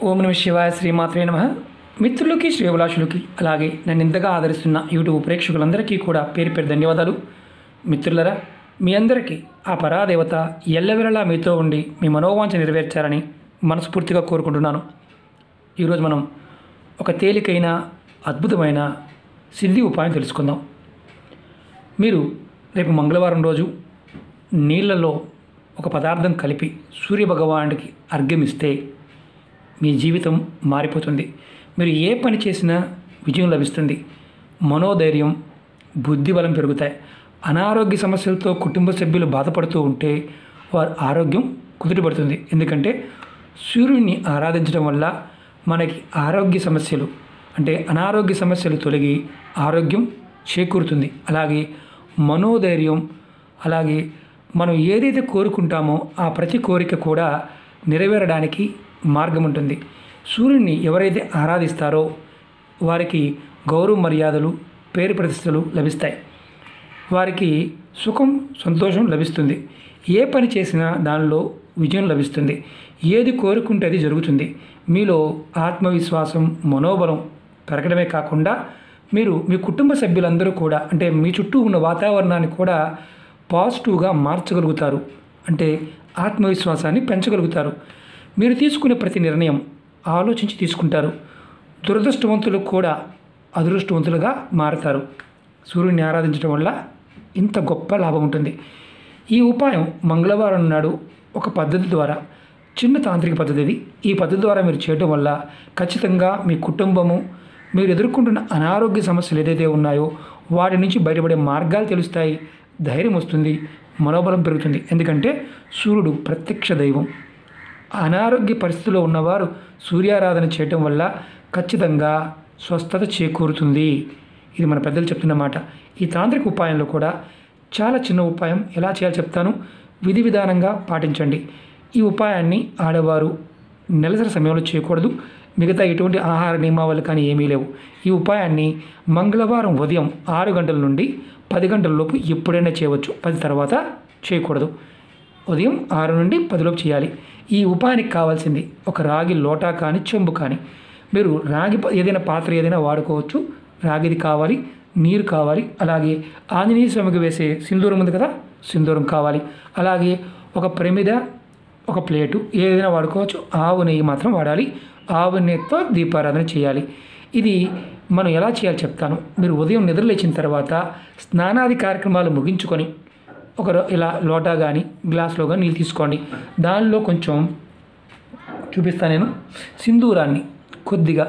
ఓం నమ శివాయ శ్రీమాత్రే నమ మిత్రులకి శ్రేభిలాషులకి అలాగే నన్ను ఇంతగా ఆదరిస్తున్న యూట్యూబ్ ప్రేక్షకులందరికీ కూడా పేరు పేరు ధన్యవాదాలు మిత్రులరా మీ అందరికీ ఆ పరాదేవత ఎల్లవెల్లలా మీతో ఉండి మీ మనోవాంఛ నెరవేర్చాలని మనస్ఫూర్తిగా కోరుకుంటున్నాను ఈరోజు మనం ఒక తేలికైన అద్భుతమైన సిద్ధి ఉపాయం తెలుసుకుందాం మీరు రేపు మంగళవారం రోజు నీళ్ళలో ఒక పదార్థం కలిపి సూర్యభగవానుడికి అర్ఘ్యమిస్తే మీ జీవితం మారిపోతుంది మీరు ఏ పని చేసినా విజయం లభిస్తుంది మనోధైర్యం బుద్ధి బలం పెరుగుతాయి అనారోగ్య సమస్యలతో కుటుంబ సభ్యులు బాధపడుతూ ఉంటే వారి ఆరోగ్యం కుదుటపడుతుంది ఎందుకంటే సూర్యుడిని ఆరాధించడం వల్ల మనకి ఆరోగ్య సమస్యలు అంటే అనారోగ్య సమస్యలు తొలగి ఆరోగ్యం చేకూరుతుంది అలాగే మనోధైర్యం అలాగే మనం ఏదైతే కోరుకుంటామో ఆ ప్రతి కోరిక కూడా నెరవేరడానికి మార్గం ఉంటుంది సూర్యుడిని ఎవరైతే ఆరాధిస్తారో వారికి గౌరవ మర్యాదలు పేరు ప్రతిష్టలు లభిస్తాయి వారికి సుఖం సంతోషం లభిస్తుంది ఏ పని చేసినా దానిలో విజయం లభిస్తుంది ఏది కోరుకుంటే అది జరుగుతుంది మీలో ఆత్మవిశ్వాసం మనోబలం పెరగడమే కాకుండా మీరు మీ కుటుంబ సభ్యులందరూ కూడా అంటే మీ చుట్టూ ఉన్న వాతావరణాన్ని కూడా పాజిటివ్గా మార్చగలుగుతారు అంటే ఆత్మవిశ్వాసాన్ని పెంచగలుగుతారు మీరు తీసుకునే ప్రతి నిర్ణయం ఆలోచించి తీసుకుంటారు దురదృష్టవంతులు కూడా అదృష్టవంతులుగా మారతారు సూర్యుడిని ఆరాధించడం వల్ల ఇంత గొప్ప లాభం ఉంటుంది ఈ ఉపాయం మంగళవారం నాడు ఒక పద్ధతి ద్వారా చిన్న తాంత్రిక పద్ధతి ఇది ఈ పద్ధతి ద్వారా మీరు చేయడం వల్ల ఖచ్చితంగా మీ కుటుంబము మీరు ఎదుర్కొంటున్న అనారోగ్య సమస్యలు ఏదైతే ఉన్నాయో వాటి నుంచి బయటపడే మార్గాలు తెలుస్తాయి ధైర్యం వస్తుంది మనోబలం పెరుగుతుంది ఎందుకంటే సూర్యుడు ప్రత్యక్ష దైవం అనారోగ్య పరిస్థితిలో ఉన్నవారు సూర్యారాధన చేయటం వల్ల ఖచ్చితంగా స్వస్థత చేకూరుతుంది ఇది మన పెద్దలు చెప్తున్న మాట ఈ తాంత్రిక ఉపాయంలో కూడా చాలా చిన్న ఉపాయం ఎలా చేయాలో చెప్తాను విధి విధానంగా పాటించండి ఈ ఉపాయాన్ని ఆడవారు నెలసరి సమయంలో చేయకూడదు మిగతా ఎటువంటి ఆహార నియమావళి కానీ ఏమీ లేవు ఈ ఉపాయాన్ని మంగళవారం ఉదయం ఆరు గంటల నుండి పది గంటల లోపు ఎప్పుడైనా చేయవచ్చు పది తర్వాత చేయకూడదు ఉదయం ఆరు నుండి పదిలోపు చేయాలి ఈ ఉపాయానికి కావాల్సింది ఒక రాగి లోటా కానీ చెంబు కానీ మీరు రాగి ప- ఏదైనా పాత్ర ఏదైనా వాడుకోవచ్చు రాగిది కావాలి నీరు కావాలి అలాగే ఆంజనేయ స్వామికి వేసే సింధూరం ఉంది కదా సింధూరం కావాలి అలాగే ఒక ప్రమిద ఒక ప్లేటు ఏదైనా వాడుకోవచ్చు ఆవు నెయ్యి మాత్రం వాడాలి ఆవు నెయ్యితో దీపారాధన చేయాలి ఇది మనం ఎలా చేయాలో చెప్తాను మీరు ఉదయం నిద్ర లేచిన తర్వాత స్నానాది కార్యక్రమాలు ముగించుకొని ఒక రో- ఇలా లోటా కానీ గ్లాస్లో కానీ నీళ్ళు తీసుకోండి దానిలో కొంచెం చూపిస్తాను నేను సింధూరాన్ని కొద్దిగా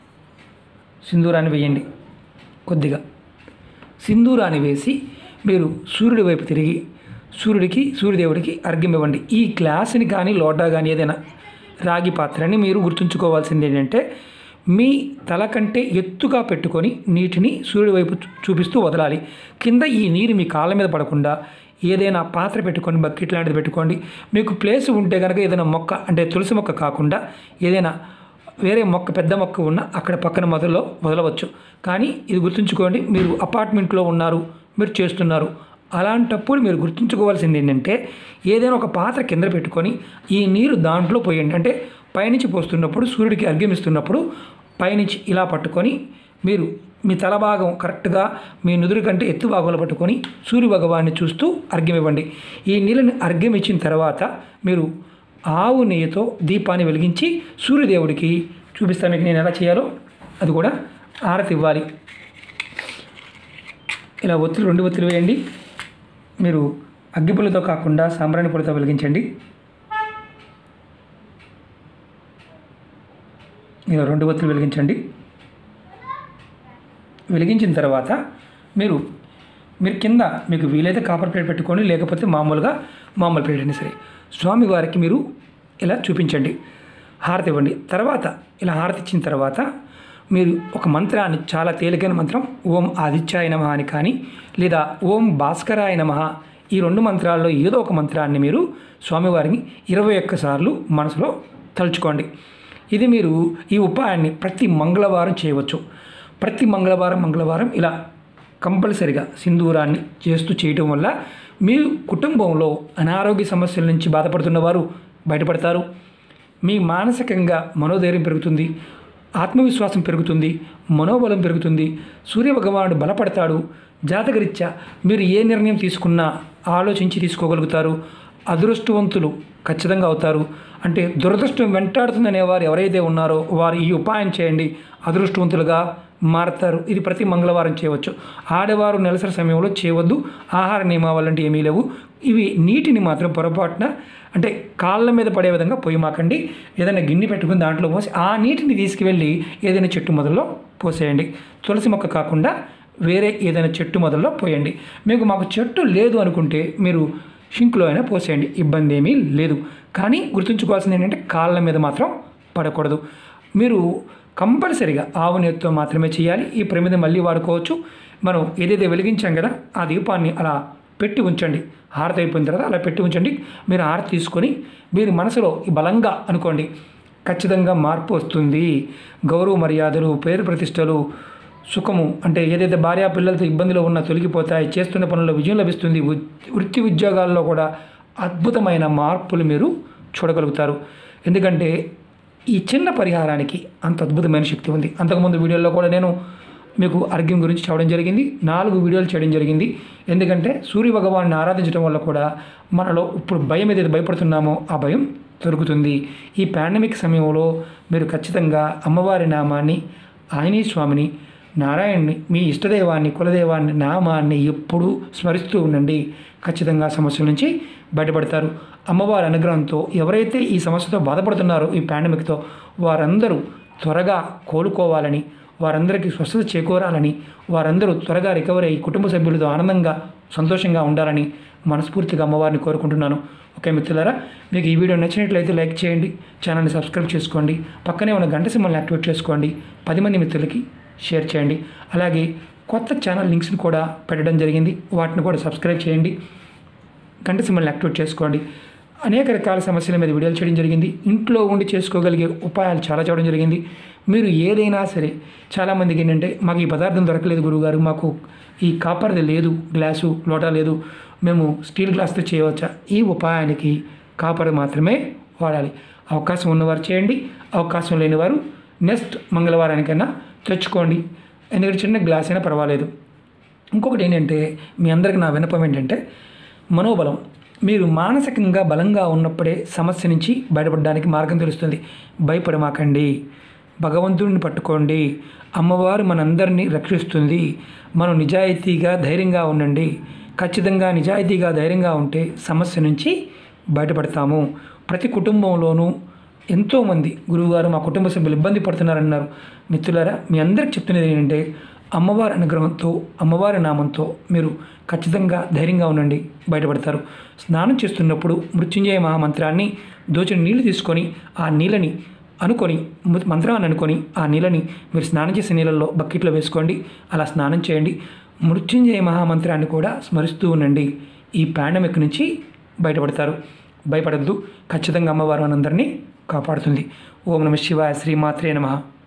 సింధూరాన్ని వేయండి కొద్దిగా సింధూరాన్ని వేసి మీరు సూర్యుడి వైపు తిరిగి సూర్యుడికి సూర్యదేవుడికి అర్ఘ్యం ఇవ్వండి ఈ గ్లాసుని కానీ లోటా కానీ ఏదైనా రాగి పాత్రని మీరు గుర్తుంచుకోవాల్సింది ఏంటంటే మీ తల కంటే ఎత్తుగా పెట్టుకొని నీటిని సూర్యుడి వైపు చూ- చూపిస్తూ వదలాలి కింద ఈ నీరు మీ కాళ్ళ మీద పడకుండా ఏదైనా పాత్ర పెట్టుకొని బకెట్ లాంటిది పెట్టుకోండి మీకు ప్లేస్ ఉంటే కనుక ఏదైనా మొక్క అంటే తులసి మొక్క కాకుండా ఏదైనా వేరే మొక్క పెద్ద మొక్క ఉన్న అక్కడ పక్కన మొదల్లో వదలవచ్చు కానీ ఇది గుర్తుంచుకోండి మీరు అపార్ట్మెంట్లో ఉన్నారు మీరు చేస్తున్నారు అలాంటప్పుడు మీరు గుర్తుంచుకోవాల్సింది ఏంటంటే ఏదైనా ఒక పాత్ర కింద పెట్టుకొని ఈ నీరు దాంట్లో పోయండి అంటే పైనుంచి పోస్తున్నప్పుడు సూర్యుడికి అర్ఘ్యం ఇస్తున్నప్పుడు పైనుంచి ఇలా పట్టుకొని మీరు మీ తల భాగం కరెక్ట్గా మీ నుదురు కంటే ఎత్తు భాగంలో పట్టుకొని సూర్య భగవాన్ని చూస్తూ అర్ఘ్యం ఇవ్వండి ఈ నీళ్ళని అర్ఘ్యం ఇచ్చిన తర్వాత మీరు ఆవు నెయ్యితో దీపాన్ని వెలిగించి సూర్యదేవుడికి చూపిస్తాను మీకు నేను ఎలా చేయాలో అది కూడా ఆరతి ఇవ్వాలి ఇలా ఒత్తులు రెండు ఒత్తులు వేయండి మీరు అగ్గిపుల్లతో కాకుండా సాంబ్రాణి పుల్లతో వెలిగించండి ఇలా రెండు ఒత్తులు వెలిగించండి వెలిగించిన తర్వాత మీరు మీరు కింద మీకు వీలైతే కాపర్ ప్లేట్ పెట్టుకోండి లేకపోతే మామూలుగా మామూలు ప్లేట్ అయినా సరే స్వామివారికి మీరు ఇలా చూపించండి హారతి ఇవ్వండి తర్వాత ఇలా హారతి ఇచ్చిన తర్వాత మీరు ఒక మంత్రాన్ని చాలా తేలికైన మంత్రం ఓం ఆదిత్యాయ నమ అని కానీ లేదా ఓం భాస్కరాయ నమ ఈ రెండు మంత్రాల్లో ఏదో ఒక మంత్రాన్ని మీరు స్వామివారిని ఇరవై ఒక్కసార్లు మనసులో తలుచుకోండి ఇది మీరు ఈ ఉపాయాన్ని ప్రతి మంగళవారం చేయవచ్చు ప్రతి మంగళవారం మంగళవారం ఇలా కంపల్సరిగా సింధూరాన్ని చేస్తూ చేయటం వల్ల మీ కుటుంబంలో అనారోగ్య సమస్యల నుంచి బాధపడుతున్న వారు బయటపడతారు మీ మానసికంగా మనోధైర్యం పెరుగుతుంది ఆత్మవిశ్వాసం పెరుగుతుంది మనోబలం పెరుగుతుంది సూర్యభగవానుడు బలపడతాడు జాతకరీత్యా మీరు ఏ నిర్ణయం తీసుకున్నా ఆలోచించి తీసుకోగలుగుతారు అదృష్టవంతులు ఖచ్చితంగా అవుతారు అంటే దురదృష్టం వెంటాడుతుందనే వారు ఎవరైతే ఉన్నారో వారు ఈ ఉపాయం చేయండి అదృష్టవంతులుగా మారతారు ఇది ప్రతి మంగళవారం చేయవచ్చు ఆడవారు నెలసరి సమయంలో చేయవద్దు ఆహార నియమావళి అంటే ఏమీ లేవు ఇవి నీటిని మాత్రం పొరపాటున అంటే కాళ్ళ మీద పడే విధంగా పొయ్యమాకండి ఏదైనా గిన్నె పెట్టుకుని దాంట్లో పోసి ఆ నీటిని తీసుకువెళ్ళి ఏదైనా చెట్టు మొదల్లో పోసేయండి తులసి మొక్క కాకుండా వేరే ఏదైనా చెట్టు మొదల్లో పోయండి మీకు మాకు చెట్టు లేదు అనుకుంటే మీరు షింక్లో అయినా పోసేయండి ఇబ్బంది ఏమీ లేదు కానీ గుర్తుంచుకోవాల్సింది ఏంటంటే కాళ్ళ మీద మాత్రం పడకూడదు మీరు కంపల్సరిగా ఆవు నెయ్యితో మాత్రమే చేయాలి ఈ ప్రమిద మళ్ళీ వాడుకోవచ్చు మనం ఏదైతే వెలిగించాం కదా ఆ దీపాన్ని అలా పెట్టి ఉంచండి హారతి అయిపోయిన తర్వాత అలా పెట్టి ఉంచండి మీరు హారతి తీసుకొని మీరు మనసులో బలంగా అనుకోండి ఖచ్చితంగా మార్పు వస్తుంది గౌరవ మర్యాదలు పేరు ప్రతిష్టలు సుఖము అంటే ఏదైతే భార్యా పిల్లలతో ఇబ్బందులు ఉన్నా తొలగిపోతాయి చేస్తున్న పనుల్లో విజయం లభిస్తుంది ఉ- వృత్తి ఉద్యోగాల్లో కూడా అద్భుతమైన మార్పులు మీరు చూడగలుగుతారు ఎందుకంటే ఈ చిన్న పరిహారానికి అంత అద్భుతమైన శక్తి ఉంది అంతకుముందు వీడియోలో కూడా నేను మీకు అర్ఘ్యం గురించి చెప్పడం జరిగింది నాలుగు వీడియోలు చేయడం జరిగింది ఎందుకంటే సూర్య భగవాన్ని ఆరాధించడం వల్ల కూడా మనలో ఇప్పుడు భయం ఏదైతే భయపడుతున్నామో ఆ భయం తొలుగుతుంది ఈ పాండమిక్ సమయంలో మీరు ఖచ్చితంగా అమ్మవారి నామాన్ని ఆంజనేయ స్వామిని నారాయణ్ణి మీ ఇష్టదైవాన్ని కులదైవాన్ని నామాన్ని ఎప్పుడూ స్మరిస్తూ ఉండండి ఖచ్చితంగా సమస్యల నుంచి బయటపడతారు అమ్మవారి అనుగ్రహంతో ఎవరైతే ఈ సమస్యతో బాధపడుతున్నారో ఈ పాండమిక్తో వారందరూ త్వరగా కోలుకోవాలని వారందరికీ స్వస్థత చేకూరాలని వారందరూ త్వరగా రికవర్ అయ్యి కుటుంబ సభ్యులతో ఆనందంగా సంతోషంగా ఉండాలని మనస్ఫూర్తిగా అమ్మవారిని కోరుకుంటున్నాను ఓకే మిత్రులారా మీకు ఈ వీడియో నచ్చినట్లయితే లైక్ చేయండి ఛానల్ని సబ్స్క్రైబ్ చేసుకోండి పక్కనే ఉన్న గంట సింబల్ని యాక్టివేట్ చేసుకోండి పది మంది మిత్రులకి షేర్ చేయండి అలాగే కొత్త ఛానల్ లింక్స్ని కూడా పెట్టడం జరిగింది వాటిని కూడా సబ్స్క్రైబ్ చేయండి గంట సింబల్ని యాక్టివేట్ చేసుకోండి అనేక రకాల సమస్యల మీద వీడియోలు చేయడం జరిగింది ఇంట్లో ఉండి చేసుకోగలిగే ఉపాయాలు చాలా చేయడం జరిగింది మీరు ఏదైనా సరే చాలామందికి ఏంటంటే మాకు ఈ పదార్థం దొరకలేదు గురువుగారు మాకు ఈ కాపర్ది లేదు గ్లాసు లోటా లేదు మేము స్టీల్ గ్లాస్తో చేయవచ్చా ఈ ఉపాయానికి కాపర్ మాత్రమే వాడాలి అవకాశం ఉన్నవారు చేయండి అవకాశం లేని వారు నెక్స్ట్ మంగళవారానికైనా తెచ్చుకోండి ఎందుకంటే చిన్న గ్లాస్ అయినా పర్వాలేదు ఇంకొకటి ఏంటంటే మీ అందరికి నా విన్నపం ఏంటంటే మనోబలం మీరు మానసికంగా బలంగా ఉన్నప్పుడే సమస్య నుంచి బయటపడడానికి మార్గం తెలుస్తుంది భయపడమాకండి భగవంతుడిని పట్టుకోండి అమ్మవారు మనందరినీ రక్షిస్తుంది మనం నిజాయితీగా ధైర్యంగా ఉండండి ఖచ్చితంగా నిజాయితీగా ధైర్యంగా ఉంటే సమస్య నుంచి బయటపడతాము ప్రతి కుటుంబంలోనూ ఎంతోమంది గురువుగారు మా కుటుంబ సభ్యులు ఇబ్బంది పడుతున్నారన్నారు మిత్రులారా మీ అందరికి చెప్తున్నది ఏంటంటే అమ్మవారి అనుగ్రహంతో అమ్మవారి నామంతో మీరు ఖచ్చితంగా ధైర్యంగా ఉండండి బయటపడతారు స్నానం చేస్తున్నప్పుడు మృత్యుంజయ మహామంత్రాన్ని దోచిన నీళ్లు తీసుకొని ఆ నీళ్ళని అనుకొని ము- మంత్రాన్ని అనుకొని ఆ నీళ్ళని మీరు స్నానం చేసే నీళ్ళల్లో బకెట్లో వేసుకోండి అలా స్నానం చేయండి మృత్యుంజయ మహామంత్రాన్ని కూడా స్మరిస్తూ ఉండండి ఈ పాండమిక్ నుంచి బయటపడతారు భయపడద్దు ఖచ్చితంగా అమ్మవారు మనందరినీ కాపాడుతుంది ఓం నమ శివాయ శ్రీమాత్రే నమః